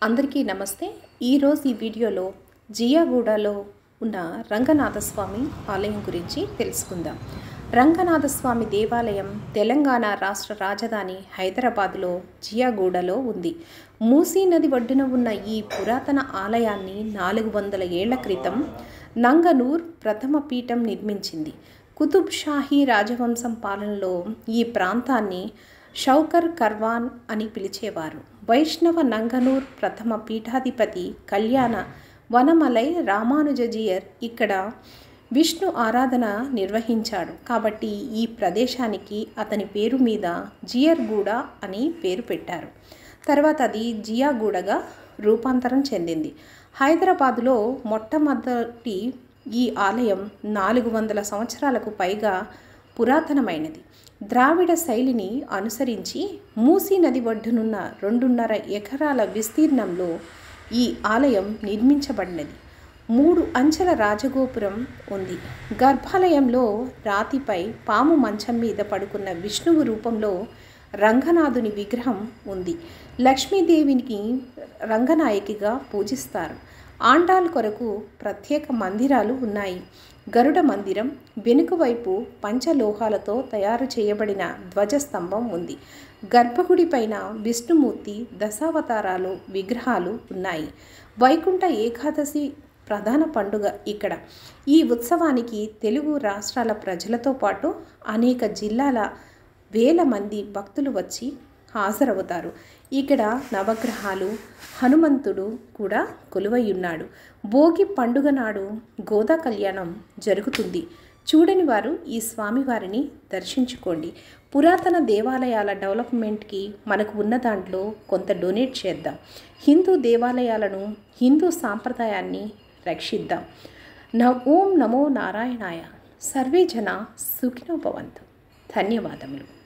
అందరికీ నమస్తే ఈరోజు ఈ వీడియోలో జియాగూడలో ఉన్న రంగనాథస్వామి ఆలయం గురించి తెలుసుకుందాం రంగనాథస్వామి దేవాలయం తెలంగాణ రాష్ట్ర రాజధాని హైదరాబాద్లో జియాగూడలో ఉంది మూసీ నది ఒడ్డున ఉన్న ఈ పురాతన ఆలయాన్ని నాలుగు వందల ఏళ్ల క్రితం నంగనూర్ ప్రథమ పీఠం నిర్మించింది కుతుబ్ షాహీ రాజవంశం పాలనలో ఈ ప్రాంతాన్ని షౌకర్ కర్వాన్ అని పిలిచేవారు వైష్ణవ నంగనూర్ ప్రథమ పీఠాధిపతి కళ్యాణ వనమలై రామానుజజియర్ ఇక్కడ విష్ణు ఆరాధన నిర్వహించాడు కాబట్టి ఈ ప్రదేశానికి అతని పేరు మీద జియర్గూడ అని పేరు పెట్టారు తర్వాత అది జియాగూడగా రూపాంతరం చెందింది హైదరాబాదులో మొట్టమొదటి ఈ ఆలయం నాలుగు వందల సంవత్సరాలకు పైగా పురాతనమైనది ద్రావిడ శైలిని అనుసరించి మూసీ నది ఒడ్డునున్న రెండున్నర ఎకరాల విస్తీర్ణంలో ఈ ఆలయం నిర్మించబడినది మూడు అంచెల రాజగోపురం ఉంది గర్భాలయంలో రాతిపై పాము మంచం మీద పడుకున్న విష్ణువు రూపంలో రంగనాథుని విగ్రహం ఉంది లక్ష్మీదేవికి రంగనాయకిగా పూజిస్తారు ఆండాల్ కొరకు ప్రత్యేక మందిరాలు ఉన్నాయి గరుడ మందిరం వెనుక వైపు పంచలోహాలతో తయారు చేయబడిన ధ్వజస్తంభం ఉంది గర్భగుడి పైన విష్ణుమూర్తి దశావతారాలు విగ్రహాలు ఉన్నాయి వైకుంఠ ఏకాదశి ప్రధాన పండుగ ఇక్కడ ఈ ఉత్సవానికి తెలుగు రాష్ట్రాల ప్రజలతో పాటు అనేక జిల్లాల వేల మంది భక్తులు వచ్చి హాజరవుతారు ఇక్కడ నవగ్రహాలు హనుమంతుడు కూడా కొలువై ఉన్నాడు భోగి పండుగ నాడు గోదా కళ్యాణం జరుగుతుంది చూడని వారు ఈ స్వామివారిని దర్శించుకోండి పురాతన దేవాలయాల డెవలప్మెంట్కి మనకు ఉన్న దాంట్లో కొంత డొనేట్ చేద్దాం హిందూ దేవాలయాలను హిందూ సాంప్రదాయాన్ని రక్షిద్దాం న ఓం నమో నారాయణాయ సర్వే జన సుఖినో భవంతు ధన్యవాదములు